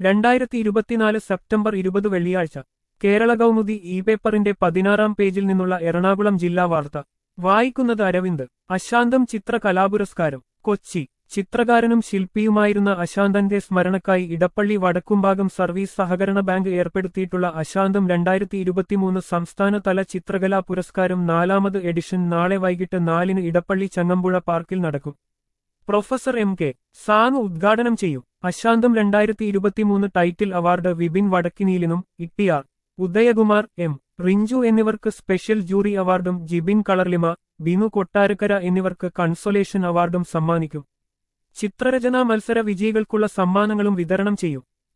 രണ്ടായിരത്തി ഇരുപത്തിനാല് സെപ്റ്റംബർ ഇരുപത് വെള്ളിയാഴ്ച കേരള കൗമുദി ഇ പേപ്പറിന്റെ പതിനാറാം പേജിൽ നിന്നുള്ള എറണാകുളം ജില്ലാ വാർത്ത വായിക്കുന്നത് അരവിന്ദ് അശാന്തം ചിത്ര കലാപുരസ്കാരം കൊച്ചി ചിത്രകാരനും ശില്പിയുമായിരുന്ന അശാന്തന്റെ സ്മരണക്കായി ഇടപ്പള്ളി വടക്കുംഭാഗം സർവീസ് സഹകരണ ബാങ്ക് ഏർപ്പെടുത്തിയിട്ടുള്ള അശാന്തം രണ്ടായിരത്തി ഇരുപത്തിമൂന്ന് സംസ്ഥാനതല ചിത്രകലാ പുരസ്കാരം നാലാമത് എഡിഷൻ നാളെ വൈകിട്ട് നാലിന് ഇടപ്പള്ളി ചങ്ങമ്പുഴ പാർക്കിൽ നടക്കും പ്രൊഫസർ എം കെ സാങ് ഉദ്ഘാടനം ചെയ്യും അശാന്തം രണ്ടായിരത്തി ഇരുപത്തിമൂന്ന് ടൈറ്റിൽ അവാർഡ് വിപിൻ വടക്കിനീലിനും ഇട്ടിയാർ ഉദയകുമാർ എം റിഞ്ചു എന്നിവർക്ക് സ്പെഷ്യൽ ജൂറി അവാർഡും ജിബിൻ കളർലിമ ബിനു കൊട്ടാരക്കര എന്നിവർക്ക് കൺസൊലേഷൻ അവാർഡും സമ്മാനിക്കും ചിത്രരചനാ മത്സര വിജയികൾക്കുള്ള സമ്മാനങ്ങളും വിതരണം ചെയ്യും